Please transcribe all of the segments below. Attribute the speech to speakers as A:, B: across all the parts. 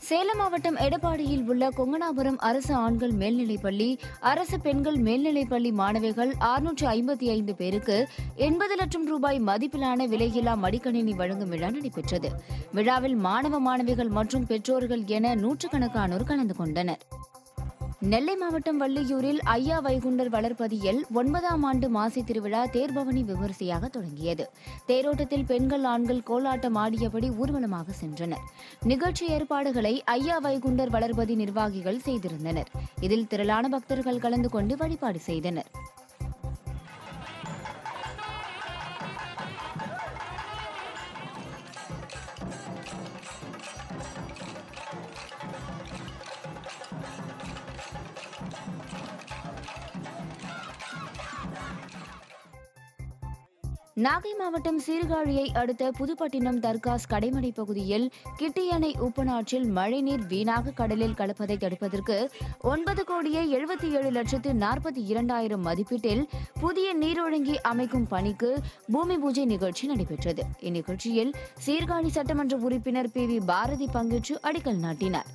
A: சேலம் மாவட்டம் எடப்பாடியில் உள்ள கொங்கனாபுரம் அரசு ஆண்கள் மேல்நிலைப்பள்ளி அரசு பெண்கள் மேல்நிலைப்பள்ளி மாணவிகள் அறுநூற்று ஐம்பத்தி ஐந்து பேருக்கு எண்பது லட்சம் ரூபாய் மதிப்பிலான விலையில்லா மடிக்கணினி வழங்கும் விழா நடைபெற்றது விழாவில் மாணவ மாணவிகள் மற்றும் பெற்றோர்கள் என நூற்றுக்கணக்கானோர் கலந்து கொண்டனர் நெல்லை மாவட்டம் வள்ளியூரில் ஐயா வைகுண்டர் வளர்ப்பதியில் ஒன்பதாம் ஆண்டு மாசி திருவிழா தேர்பவனி விமரிசையாக தொடங்கியது தேரோட்டத்தில் பெண்கள் ஆண்கள் கோலாட்டம் ஆடியபடி ஊர்வலமாக சென்றனர் நிகழ்ச்சி ஏற்பாடுகளை ஐயா வைகுண்டர் வளர்ப்பதி நிர்வாகிகள் செய்திருந்தனர் இதில் திரளான பக்தர்கள் கலந்து கொண்டு வழிபாடு செய்தனர் நாகை மாவட்டம் சீர்காழியை அடுத்த புதுப்பட்டினம் தர்காஸ் கடைமடை பகுதியில் கிட்டி அணை உப்பனாற்றில் மழைநீர் வீணாக கடலில் கலப்பதை தடுப்பதற்கு ஒன்பது கோடியே எழுபத்தி ஏழு லட்சத்து நாற்பத்தி இரண்டாயிரம் மதிப்பீட்டில் புதிய நீரொழுங்கி அமைக்கும் பணிக்கு பூமி பூஜை நிகழ்ச்சி நடைபெற்றது இந்நிகழ்ச்சியில் சீர்காழி சட்டமன்ற உறுப்பினர் பி வி பாரதி பங்கேற்று அடிக்கல் நாட்டினார்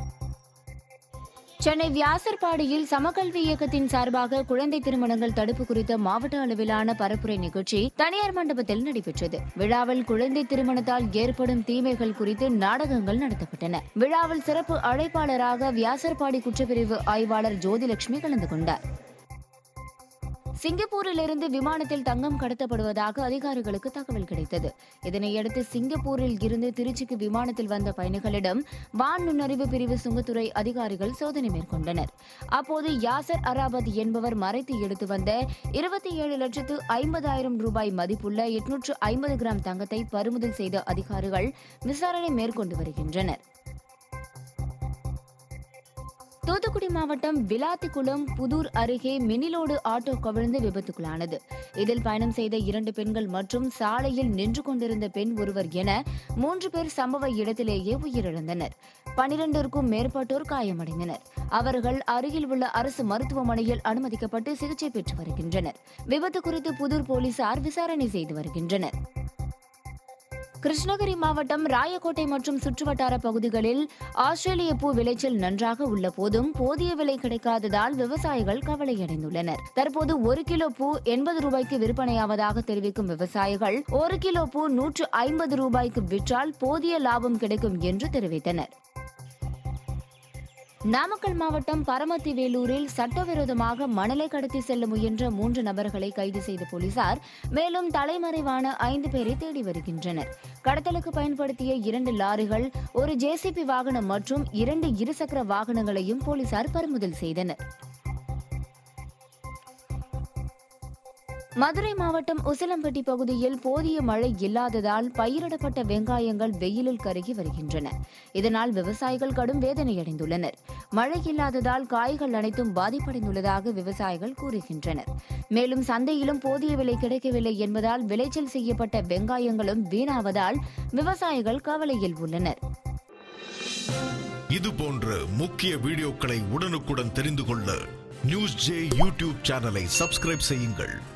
A: சென்னை வியாசர்பாடியில் சமக்கல்வி இயக்கத்தின் சார்பாக குழந்தை திருமணங்கள் தடுப்பு குறித்த மாவட்ட அளவிலான பரப்புரை நிகழ்ச்சி தனியார் மண்டபத்தில் நடைபெற்றது விழாவில் குழந்தை திருமணத்தால் ஏற்படும் தீமைகள் குறித்து நாடகங்கள் நடத்தப்பட்டன விழாவில் சிறப்பு அழைப்பாளராக வியாசர்பாடி குற்றப்பிரிவு ஆய்வாளர் ஜோதிலட்சுமி கலந்து கொண்டார் சிங்கப்பூரிலிருந்து விமானத்தில் தங்கம் கடத்தப்படுவதாக அதிகாரிகளுக்கு தகவல் கிடைத்தது இதனையடுத்து சிங்கப்பூரில் இருந்து திருச்சிக்கு விமானத்தில் வந்த பயணிகளிடம் வான் நுண்ணறிவு பிரிவு சுங்கத்துறை அதிகாரிகள் சோதனை மேற்கொண்டனர் அப்போது யாசர் அராபத் என்பவர் மறைத்து எடுத்து வந்த இருபத்தி ஏழு லட்சத்து ஐம்பதாயிரம் ரூபாய் மதிப்புள்ள எட்நூற்று ஐம்பது கிராம் தங்கத்தை பறிமுதல் செய்த அதிகாரிகள் விசாரணை மேற்கொண்டு வருகின்றனர் தூத்துக்குடி மாவட்டம் விளாத்திக்குளம் புதூர் அருகே மினிலோடு ஆட்டோ கவிழ்ந்து விபத்துக்குள்ளானது இதில் பயணம் செய்த இரண்டு பெண்கள் மற்றும் சாலையில் நின்று கொண்டிருந்த பெண் ஒருவர் என மூன்று பேர் சம்பவ இடத்திலேயே உயிரிழந்தனர் பனிரெண்டிற்கும் மேற்பட்டோர் காயமடைந்தனர் அவர்கள் அருகில் உள்ள அரசு மருத்துவமனையில் அனுமதிக்கப்பட்டு சிகிச்சை பெற்று வருகின்றனர் விபத்து குறித்து புதூர் போலீசார் விசாரணை செய்து வருகின்றனர் கிருஷ்ணகிரி மாவட்டம் ராயக்கோட்டை மற்றும் சுற்றுவட்டார பகுதிகளில் ஆஸ்திரேலிய பூ விளைச்சல் நன்றாக உள்ள போதும் போதிய விலை கிடைக்காததால் விவசாயிகள் கவலையடைந்துள்ளனர் தற்போது ஒரு கிலோ பூ எண்பது ரூபாய்க்கு விற்பனையாவதாக தெரிவிக்கும் விவசாயிகள் ஒரு கிலோ பூ நூற்று ஐம்பது ரூபாய்க்கு விற்றால் போதிய லாபம் கிடைக்கும் என்று தெரிவித்தனர் நாமக்கல் மாவட்டம் பரமத்தி வேலூரில் சட்டவிரோதமாக மணலை கடத்தி செல்ல முயன்ற மூன்று நபர்களை கைது செய்த போலீசார் மேலும் தலைமறைவான ஐந்து பேரை தேடி வருகின்றனர் கடத்தலுக்கு பயன்படுத்திய இரண்டு லாரிகள் ஒரு ஜேசிபி வாகனம் மற்றும் இரண்டு இருசக்கர வாகனங்களையும் போலீசார் பறிமுதல் செய்தனர் மதுரை மாவட்டம் உசிலம்பட்டி பகுதியில் போதிய மழை இல்லாததால் பயிரிடப்பட்ட வெங்காயங்கள் வெயிலில் கருகி வருகின்றன இதனால் விவசாயிகள் கடும் வேதனையடைந்துள்ளனர் மழை இல்லாததால் காய்கள் அனைத்தும் பாதிப்படைந்துள்ளதாக விவசாயிகள் கூறுகின்றனர் மேலும் சந்தையிலும் போதிய விலை கிடைக்கவில்லை என்பதால் விளைச்சல் செய்யப்பட்ட வெங்காயங்களும் வீணாவதால் விவசாயிகள் கவலையில் உள்ளனர்
B: இது போன்ற முக்கிய வீடியோக்களை உடனுக்குடன் தெரிந்து கொள்ள நியூஸ் ஜே யூடியூப் சேனலை சப்ஸ்கிரைப் செய்யுங்கள்